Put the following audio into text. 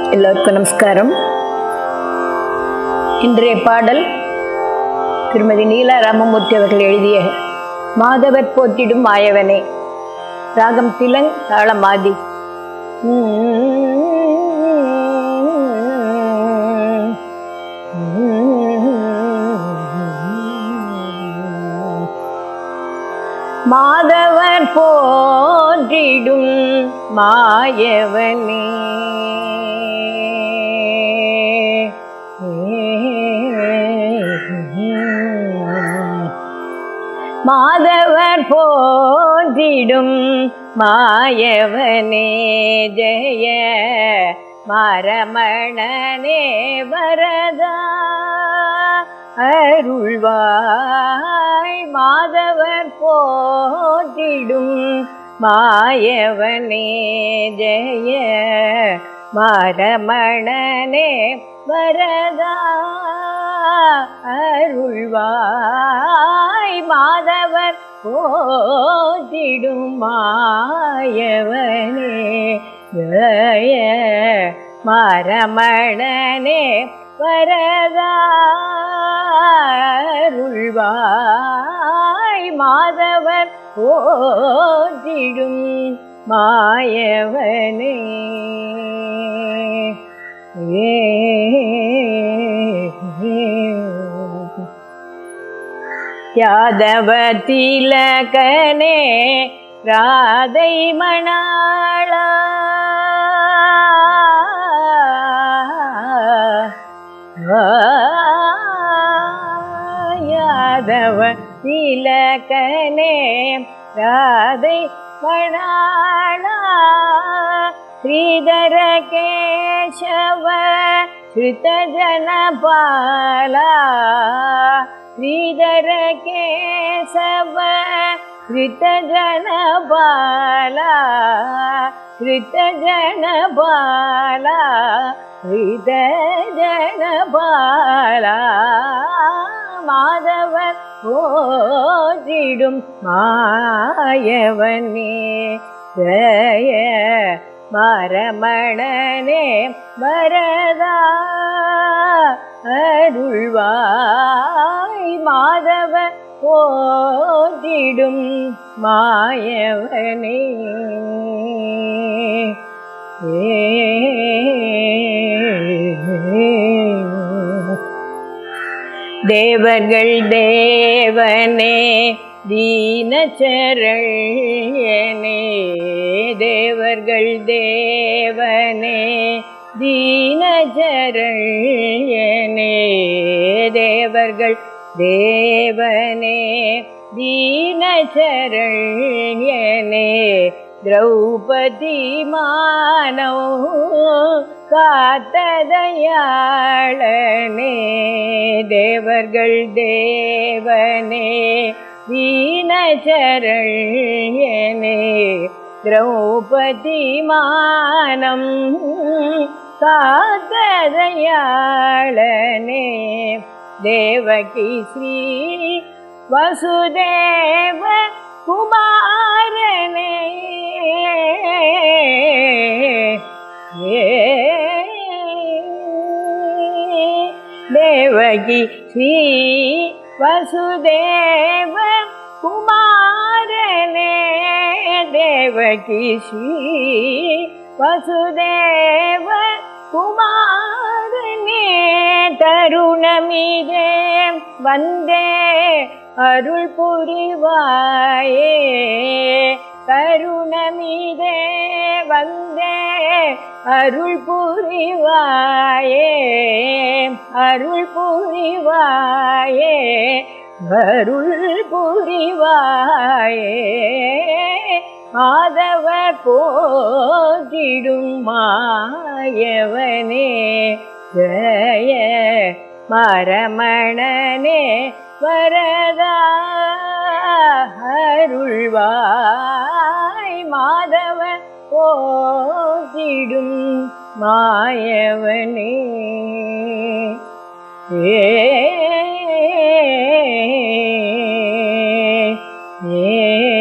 எல்லோருக்கும் நமஸ்காரம் இன்றைய பாடல் திருமதி நீலா ராமமூர்த்தி அவர்கள் எழுதிய மாதவர் போற்றிடும் மாயவனே ராகம் திலங் தாளமாதி மாதவர் போற்றிடும் மாயவனே மாதவர் போற்றிடும் மாயவனே ஜெய மரமணனே வரதா அருள்வாய் மாதவர் போற்றிடும் மாயவனே ஜெய மரமணனே வரதா அருள்வாய் மாதவர் போற்றிடும் மாயவனே ஜய மரமணனே வரதா அருள்வாய் மாதவர் போற்றிடும் மாயவனே யாதவ திலகனே ராதை மணாளா யாதவ திலகனே ராதை மணாளா श्रीधर केशव श्रुतजनपाला श्रीधर केशव श्रुतजनपाला श्रुतजनपाला श्रुतजनपाला மாதவர் போற்றிடும் மாயவனே ஜய மரமணனே வரதா அருள்வாய் மாதவ போற்றிடும் மாயவனே தேவர்கள் தேவனே தீனச்சரண்யனே தேவர்கள் தேவனே தீனச்சரண்யனே தேவர்கள் தேவனே தீனச்சரண்யனே திரௌபதி மானோ காத்ததையாளனே தேவர்கள் தேவனே दीनचरण्यने द्रौपदी मानं कातदयाळने देवकी श्री वसुदेव कुमारने देवकी श्री वसुदेव कुमारने देवकी श्री वसुदेव कुमारने तरुणमिरे वन्दे अरुள் புரிவாயே கருணமிதே வந்தே அருள் புரிவாயே அருள் புரிவாயே அருள் புரிவாயே மாதவ போதிடும் மாயவனே ஜய மரமணனே வரதா அருள்வாய் மாதவ போதிடும் மாயவனே ஏ ஏ